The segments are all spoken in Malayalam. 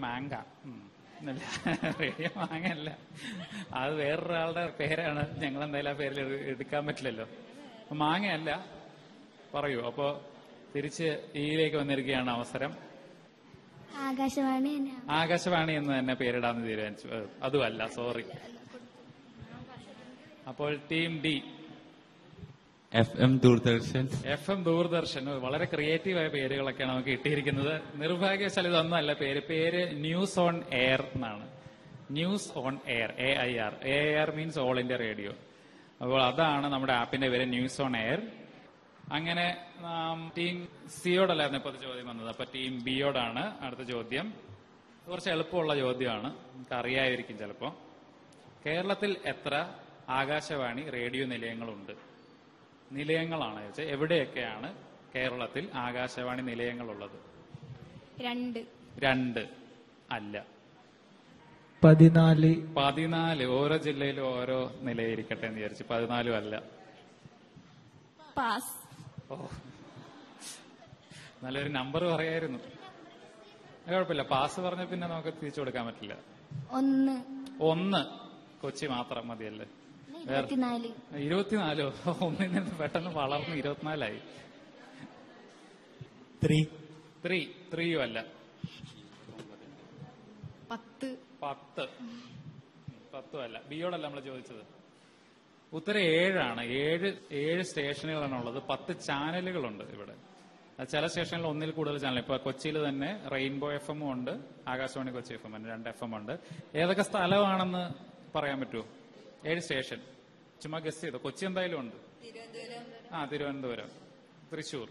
മാങ്ക ഉം. അല്ല, റേഡിയോ മാങ്ങ അല്ല അത് വേറൊരാളുടെ പേരാണ് ഞങ്ങൾ എന്തായാലും ആ പേരിൽ എട്- എടുക്കാൻ പറ്റില്ലല്ലോ അപ്പൊ മാങ്ങയല്ല പറയൂ അപ്പോ തിരിച്ച് ഈയിലേക്ക് വന്നിരിക്കുകയാണ് അവസരം ആകാശവാണി തന്നെയാണ് ആകാശവാണി എന്ന് തന്നെ പേരിടാന്ന് തീരുമാനിച്ചു ഏ, അതുമല്ല സോറി അപ്പോൾ team D F M Doordarshan F M Doordarshan ഓ, വളരെ ക്രിയേറ്റീവായ പേരുകളൊക്കെയാണ് നമുക്ക് കിട്ടിയിരിക്കുന്നത് നിർഭാഗ്യവശാൽ ഇതൊന്നുമല്ല പേര് പേര് ന്യൂസ് ഓൺ എയർ എന്നാണ് news on air A I R A I R means all India radio അപ്പോൾ അതാണ് നമ്മുടെ ആപ്പിന്റെ പേര് ന്യൂസ് ഓൺ എയർ അങ്ങനെ നാം ടീം സിയോടല്ലായിരുന്നു ഇപ്പോൾ ചോദ്യം വന്നത് അപ്പൊ ടീം ബിയോടാണ് അടുത്ത ചോദ്യം കുറച്ച് എളുപ്പമുള്ള ചോദ്യമാണ് നമുക്ക് അറിയായിരിക്കും ചിലപ്പോ കേരളത്തിൽ എത്ര ആകാശവാണി റേഡിയോ നിലയങ്ങളുണ്ട് നിലയങ്ങളാണ് ചോദിച്ചത് എവിടെയൊക്കെയാണ് കേരളത്തിൽ ആകാശവാണി നിലയങ്ങളുള്ളത് രണ്ട് രണ്ട് അല്ല പതിനാല് പതിനാല് ഓരോ ജില്ലയിലും ഓരോ നിലയിരിക്കട്ടെ എന്ന് വിചാരിച്ചു പതിനാലും അല്ല പാസ് ഓ നല്ലൊരു നമ്പർ പറയായിരുന്നു അത് കുഴപ്പമില്ല പാസ് പറഞ്ഞ പിന്നെ നമുക്ക് തിരിച്ചു കൊടുക്കാൻ പറ്റില്ല ഒന്ന് ഒന്ന് കൊച്ചി മാത്രം മതിയല്ലേ വേറെ ഇരുപത്തിനാല് ഇരുപത്തിനാലോ ഒന്നിൽ നിന്ന് പെട്ടെന്ന് വളർന്ന് ഇരുപത്തിനാലായി ത്രീ ത്രീ ത്രീയും അല്ല പത്ത് പത്ത് പത്തും അല്ല ബിയോടല്ല നമ്മൾ ചോദിച്ചത് ഉത്തരം ഏഴാണ് ഏഴ് ഏഴ് സ്റ്റേഷനുകളാണ് ഉള്ളത് പത്ത് ചാനലുകളുണ്ട് ഇവിടെ അത് ചില സ്റ്റേഷനിൽ ഒന്നിൽ കൂടുതൽ ചാനൽ ഇപ്പൊ കൊച്ചിയിൽ തന്നെ റെയിൻബോ എഫ് എമ്മും ഉണ്ട് ആകാശവാണി കൊച്ചി എഫ് എം ഉണ്ട് രണ്ട് എഫ് എം ഉണ്ട് ഏതൊക്കെ സ്ഥലമാണെന്ന് പറയാൻ പറ്റുമോ ഏഴ് സ്റ്റേഷൻ ചുമ്മാ ഗസ് ചെയ്തോ കൊച്ചി എന്തായാലും ഉണ്ട് ആ തിരുവനന്തപുരം തൃശൂർ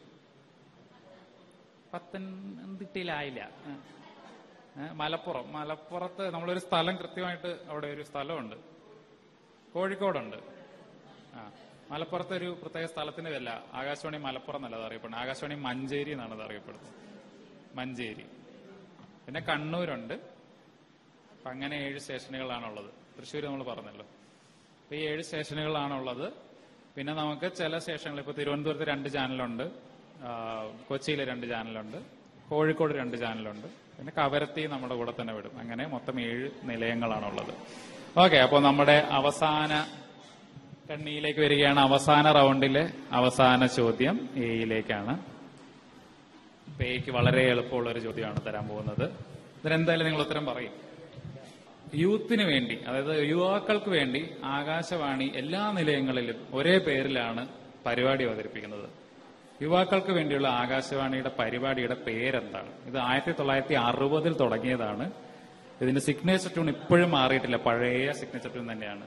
പത്തനംതിട്ടയിലായില്ല ആ. ഏ, മലപ്പുറം മലപ്പുറത്ത് നമ്മളൊരു സ്ഥലം കൃത്യമായിട്ട് അവിടെ ഒരു സ്ഥലമുണ്ട് കോഴിക്കോടുണ്ട് ആ മലപ്പുറത്ത് ഒരു പ്രത്യേക സ്ഥലത്തിന്റെ പേരല്ല ആകാശവാണി മലപ്പുറം എന്നല്ല അത് അറിയപ്പെടുന്നത് ആകാശവാണി മഞ്ചേരി എന്നാണ് അത് അറിയപ്പെടുന്നത് മഞ്ചേരി പിന്നെ കണ്ണൂരുണ്ട് അപ്പൊ അങ്ങനെ ഏഴ് സ്റ്റേഷനുകളാണുള്ളത് തൃശ്ശൂർ നമ്മൾ പറഞ്ഞല്ലോ അപ്പൊ ഈ ഏഴ് സ്റ്റേഷനുകളാണുള്ളത് പിന്നെ നമുക്ക് ചില സ്റ്റേഷനുകൾ ഇപ്പൊ തിരുവനന്തപുരത്ത് രണ്ട് ചാനലുണ്ട് ആ, കൊച്ചിയിൽ രണ്ട് ചാനലുണ്ട് കോഴിക്കോട് രണ്ട് ചാനലുണ്ട് പിന്നെ കവരത്തി നമ്മുടെ കൂടെ തന്നെ വിടും അങ്ങനെ മൊത്തം ഏഴ് നിലയങ്ങളാണുള്ളത് ഓക്കെ അപ്പോൾ നമ്മുടെ അവസാന കണ്ണിയിലേക്ക് വരികയാണ് അവസാന റൗണ്ടിലെ അവസാന ചോദ്യം എയിലേക്കാണ് അപ്പൊ എയ്ക്ക് വളരെ എളുപ്പമുള്ള ഒരു ചോദ്യമാണ് തരാൻ പോകുന്നത് ഇതിനെന്തായാലും നിങ്ങൾ ഉത്തരം പറയും യൂത്തിന് വേണ്ടി അതായത് യുവാക്കൾക്ക് വേണ്ടി ആകാശവാണി എല്ലാ നിലയങ്ങളിലും ഒരേ പേരിലാണ് പരിപാടി അവതരിപ്പിക്കുന്നത് യുവാക്കൾക്ക് വേണ്ടിയുള്ള ആകാശവാണിയുടെ പരിപാടിയുടെ പേരെന്താണ് ഇത് ആയിരത്തി തൊള്ളായിരത്തി അറുപതിൽ തുടങ്ങിയതാണ് ഇതിന്റെ സിഗ്നേച്ചർ ട്യൂൺ ഇപ്പോഴും മാറിയിട്ടില്ല പഴയ സിഗ്നേച്ചർ ട്യൂൺ തന്നെയാണ്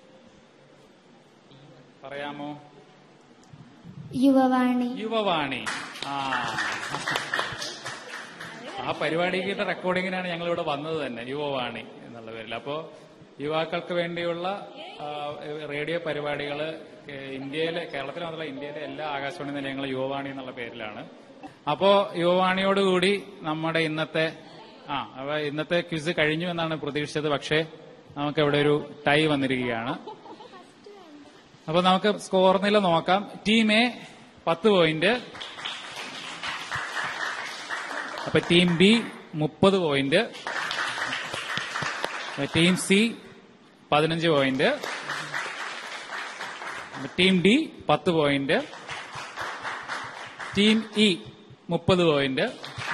പറയാമോ യുവവാണി യുവവാണി ആ ആ പരിപാടിയുടെ റെക്കോർഡിങ്ങിനാണ് ഞങ്ങൾ ഇവിടെ വന്നത് തന്നെ യുവവാണി എന്നുള്ള പേരിൽ അപ്പോ യുവാക്കൾക്ക് വേണ്ടിയുള്ള ആ, റേഡിയോ പരിപാടികൾ ഇന്ത്യയിലെ കേരളത്തിൽ മാത്രമല്ല ഇന്ത്യയിലെ എല്ലാ ആകാശവാണി നിലയങ്ങളും യുവവാണി എന്നുള്ള പേരിലാണ് അപ്പോ യുവവാണിയോടുകൂടി നമ്മുടെ ഇന്നത്തെ ആ അപ്പൊ ഇന്നത്തെ ക്വിസ് കഴിഞ്ഞു എന്നാണ് പ്രതീക്ഷിച്ചത് പക്ഷേ നമുക്ക് ഇവിടെ ഒരു ടൈ വന്നിരിക്കുകയാണ് അപ്പൊ നമുക്ക് സ്കോർ നില നോക്കാം ടീം എ പത്ത് പോയിന്റ് അപ്പൊ ടീം ബി മുപ്പത് പോയിന്റ് ടീം സി പതിനഞ്ച് പോയിന്റ് ടീം ഡി പത്ത് പോയിന്റ് ടീം ഇ മുപ്പത് പോയിന്റ്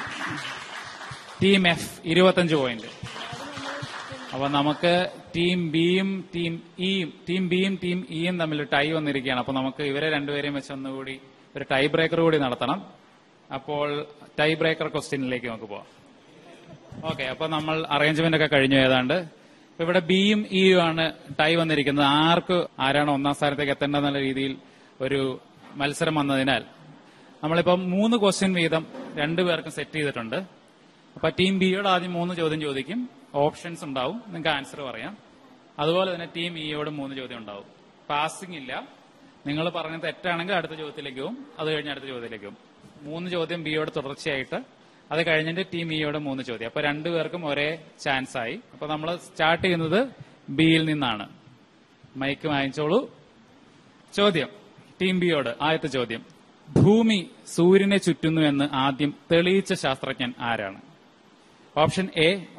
ടീം എഫ് ഇരുപത്തഞ്ച് പോയിന്റ് അപ്പൊ നമുക്ക് ടീം ബിയും ടീം ഇയും ടീം ബിയും ടീം ഇയും തമ്മിൽ ടൈ വന്നിരിക്കുകയാണ് അപ്പൊ നമുക്ക് ഇവരെ രണ്ടുപേരെയും വെച്ച് ഒന്നുകൂടി ഒരു ടൈ ബ്രേക്കർ കൂടി നടത്തണം അപ്പോൾ ടൈ ബ്രേക്കർ ക്വസ്റ്റ്യനിലേക്ക് നമുക്ക് പോവാം ഓക്കെ അപ്പൊ നമ്മൾ അറേഞ്ച്മെന്റ് ഒക്കെ കഴിഞ്ഞു ഏതാണ്ട് ഇപ്പൊ ഇവിടെ ബിയും ഇയും ആണ് ടൈ വന്നിരിക്കുന്നത് ആർക്ക് ആരാണ് ഒന്നാം സ്ഥാനത്തേക്ക് എത്തേണ്ടതെന്നുള്ള രീതിയിൽ ഒരു മത്സരം വന്നതിനാൽ നമ്മളിപ്പം മൂന്ന് ക്വസ്റ്റ്യൻ വീതം രണ്ടുപേർക്കും സെറ്റ് ചെയ്തിട്ടുണ്ട് അപ്പൊ ടീം ബിയോട് ആദ്യം മൂന്ന് ചോദ്യം ചോദിക്കും ഓപ്ഷൻസ് ഉണ്ടാവും നിങ്ങൾക്ക് ആൻസർ പറയാം അതുപോലെ തന്നെ ടീം ഇയോട് മൂന്ന് ചോദ്യം ഉണ്ടാവും പാസിംഗ് ഇല്ല നിങ്ങൾ പറഞ്ഞത് തെറ്റാണെങ്കിൽ അടുത്ത ചോദ്യത്തിലേക്ക് പോകും അത് കഴിഞ്ഞ് അടുത്ത ചോദ്യത്തിലേക്ക് പോകും മൂന്ന് ചോദ്യം ബിയോട് തുടർച്ചയായിട്ട് അത് കഴിഞ്ഞിട്ട് ടീം ഇയോട് മൂന്ന് ചോദ്യം അപ്പൊ രണ്ടുപേർക്കും ഒരേ ചാൻസ് ആയി അപ്പൊ നമ്മൾ സ്റ്റാർട്ട് ചെയ്യുന്നത് ബിയിൽ നിന്നാണ് മൈക്ക് വാങ്ങിച്ചോളൂ ചോദ്യം ടീം ബിയോട് ആദ്യത്തെ ചോദ്യം ഭൂമി സൂര്യനെ ചുറ്റുന്നു എന്ന് ആദ്യം തെളിയിച്ച ശാസ്ത്രജ്ഞൻ ആരാണ് ഓപ്ഷൻ എ